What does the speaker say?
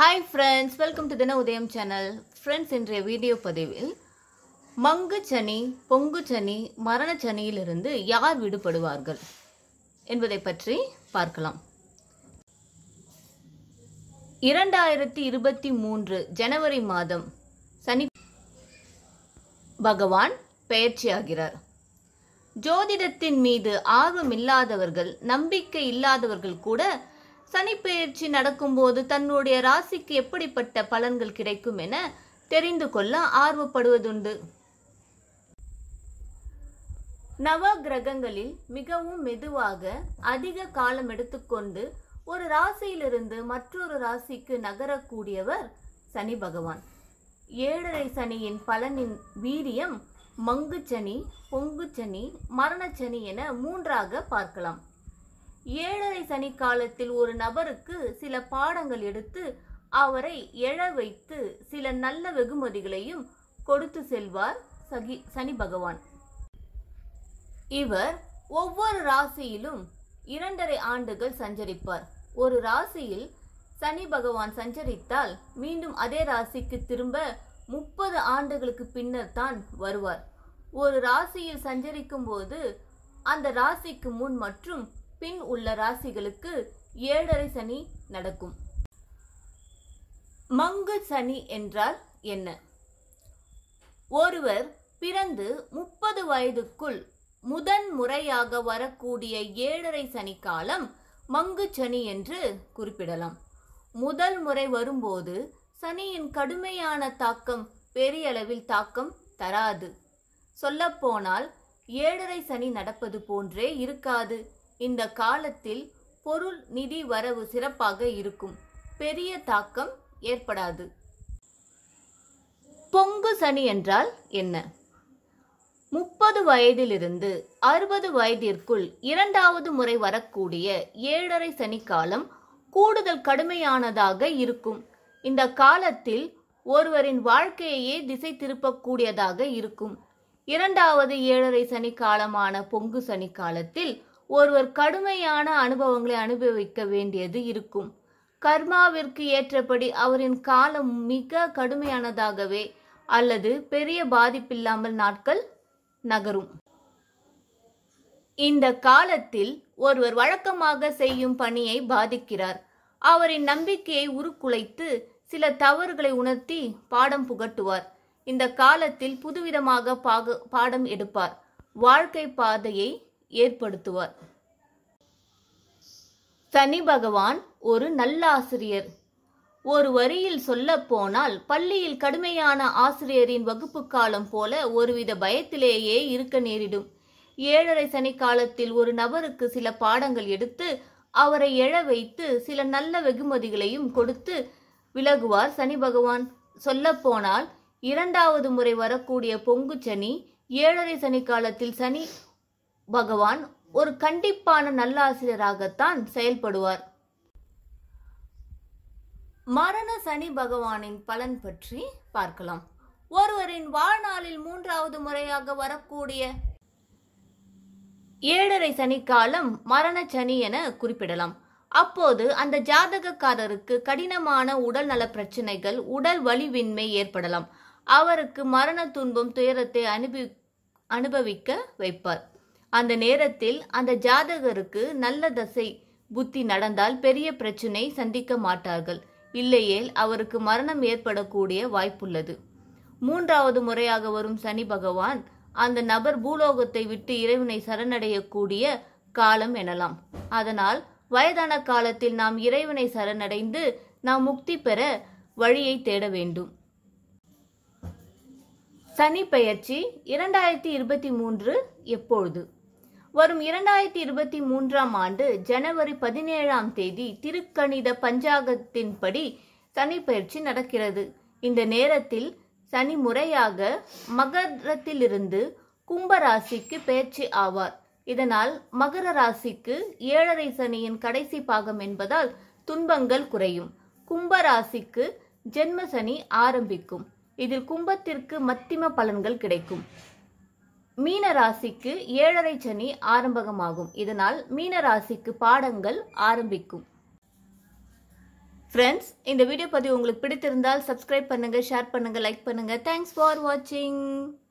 hi friends welcome to தின உதயம் channel friends இன்றைய வீடியோ பதிவில் மங்கு சனி பொங்கு சனி மரண சனியிலிருந்து யார் விடுபடுவார்கள் என்பதை பற்றி பார்க்கலாம் இரண்டாயிரத்தி இருபத்தி மூன்று ஜனவரி மாதம் சனி பகவான் பெயர்ச்சியாகிறார் ஜோதிடத்தின் மீது ஆர்வம் இல்லாதவர்கள் நம்பிக்கை இல்லாதவர்கள் கூட சனிப்பெயர்ச்சி நடக்கும்போது தன்னுடைய ராசிக்கு எப்படிப்பட்ட பலன்கள் கிடைக்கும் என தெரிந்து கொள்ள ஆர்வப்படுவதுண்டு நவ கிரகங்களில் மிகவும் மெதுவாக அதிக காலம் எடுத்துக்கொண்டு ஒரு ராசியிலிருந்து மற்றொரு ராசிக்கு நகரக்கூடியவர் சனி பகவான் ஏழரை சனியின் பலனின் வீரியம் மங்கு சனி பொங்கு சனி மரணச்சனி என மூன்றாக பார்க்கலாம் ஏழரை சனி காலத்தில் ஒரு நபருக்கு சில பாடங்கள் எடுத்து அவரை எழ வைத்து சில நல்ல வெகுமதிகளையும் கொடுத்து செல்வார் சகி சனி பகவான் இவர் ஒவ்வொரு ராசியிலும் இரண்டரை ஆண்டுகள் சஞ்சரிப்பார் ஒரு ராசியில் சனி பகவான் சஞ்சரித்தால் மீண்டும் அதே ராசிக்கு திரும்ப முப்பது ஆண்டுகளுக்கு பின்னர் தான் வருவார் ஒரு ராசியில் சஞ்சரிக்கும் போது அந்த ராசிக்கு முன் மற்றும் பின் உள்ள ராசிகளுக்கு ஏழரை சனி நடக்கும் மங்கு சனி என்றால் என்ன ஒருவர் பிறந்து முப்பது வயதுக்குள் முதன் முறையாக வரக்கூடிய ஏழரை சனி காலம் மங்கு சனி என்று குறிப்பிடலாம் முதல் முறை வரும்போது சனியின் கடுமையான தாக்கம் பெரிய அளவில் தாக்கம் தராது சொல்லப்போனால் ஏழரை சனி நடப்பது போன்றே இருக்காது இந்த காலத்தில் பொருள் நிதி வரவு சிறப்பாக இருக்கும் பெரிய தாக்கம் ஏற்படாது பொங்கு சனி என்றால் என்ன முப்பது வயதிலிருந்து அறுபது வயதிற்குள் இரண்டாவது முறை வரக்கூடிய ஏழரை சனி காலம் கூடுதல் கடுமையானதாக இருக்கும் இந்த காலத்தில் ஒருவரின் வாழ்க்கையையே திசை திருப்பக்கூடியதாக இருக்கும் இரண்டாவது ஏழரை சனி காலமான பொங்கு சனி காலத்தில் ஒருவர் கடுமையான அனுபவங்களை அனுபவிக்க வேண்டியது இருக்கும் கர்மாவிற்கு ஏற்றபடி அவரின் காலம் மிக கடுமையானதாகவே அல்லது பெரிய பாதிப்பில்லாமல் நாட்கள் நகரும் இந்த காலத்தில் ஒருவர் வழக்கமாக செய்யும் பணியை பாதிக்கிறார் அவரின் நம்பிக்கையை உருக்குலைத்து சில தவறுகளை உணர்த்தி பாடம் புகட்டுவார் இந்த காலத்தில் புதுவிதமாக பாக பாடம் எடுப்பார் வாழ்க்கை பாதையை ஏற்படுத்துவார் சனி பகவான் ஒரு நல்லாசிரியர் ஒரு வரியில் சொல்ல போனால் பள்ளியில் கடுமையான ஆசிரியரின் வகுப்பு காலம் போல ஒருவித பயத்திலேயே இருக்க நேரிடும் ஏழரை சனி காலத்தில் ஒரு நபருக்கு சில பாடங்கள் எடுத்து அவரை எழ வைத்து சில நல்ல வெகுமதிகளையும் கொடுத்து விலகுவார் சனி பகவான் சொல்லப்போனால் இரண்டாவது முறை வரக்கூடிய பொங்கு சனி ஏழரை சனி காலத்தில் சனி பகவான் ஒரு கண்டிப்பான நல்லாசிரியராகத்தான் செயல்படுவார் மரண சனி பகவானின் பலன் பற்றி பார்க்கலாம் ஒருவரின் வாழ்நாளில் மூன்றாவது முறையாக வரக்கூடிய ஏழரை சனி காலம் மரண சனி என குறிப்பிடலாம் அப்போது அந்த ஜாதகக்காரருக்கு கடினமான உடல் நல பிரச்சனைகள் உடல் வலிவின்மை ஏற்படலாம் அவருக்கு மரண துன்பம் துயரத்தை அனுபவி அனுபவிக்க வைப்பார் அந்த நேரத்தில் அந்த ஜாதகருக்கு நல்ல தசை புத்தி நடந்தால் பெரிய பிரச்சனை சந்திக்க மாட்டார்கள் இல்லையேல் அவருக்கு மரணம் ஏற்படக்கூடிய வாய்ப்புள்ளது மூன்றாவது முறையாக வரும் சனி பகவான் அந்த நபர் பூலோகத்தை விட்டு இறைவனை சரணடையக்கூடிய காலம் எனலாம் அதனால் வயதான காலத்தில் நாம் இறைவனை சரணடைந்து நாம் முக்தி பெற வழியை தேட வேண்டும் சனி பெயர்ச்சி இரண்டாயிரத்தி இருபத்தி மூன்று எப்பொழுது வரும் இரண்டாயிரத்தி இருபத்தி மூன்றாம் ஆண்டு ஜனவரி பதினேழாம் தேதி திருக்கணித பஞ்சாங்கத்தின்படி சனி பயிற்சி நடக்கிறது இந்த நேரத்தில் சனி முறையாக மகரத்திலிருந்து கும்ப ராசிக்கு பயிற்சி ஆவார் இதனால் மகர ராசிக்கு ஏழரை சனியின் கடைசி பாகம் என்பதால் துன்பங்கள் குறையும் கும்ப ராசிக்கு ஜென்ம சனி ஆரம்பிக்கும் இதில் கும்பத்திற்கு மத்திம பலன்கள் கிடைக்கும் மீன ராசிக்கு ஏழரை சனி ஆரம்பமாகும் இதனால் மீன ராசிக்கு பாடங்கள் ஆரம்பிக்கும் ஃப்ரெண்ட்ஸ் இந்த வீடியோ பதிவு உங்களுக்கு பிடித்திருந்தால் சப்ஸ்கிரைப் பண்ணுங்க ஷேர் பண்ணுங்க லைக் பண்ணுங்க தேங்க்ஸ் ஃபார் வாட்சிங்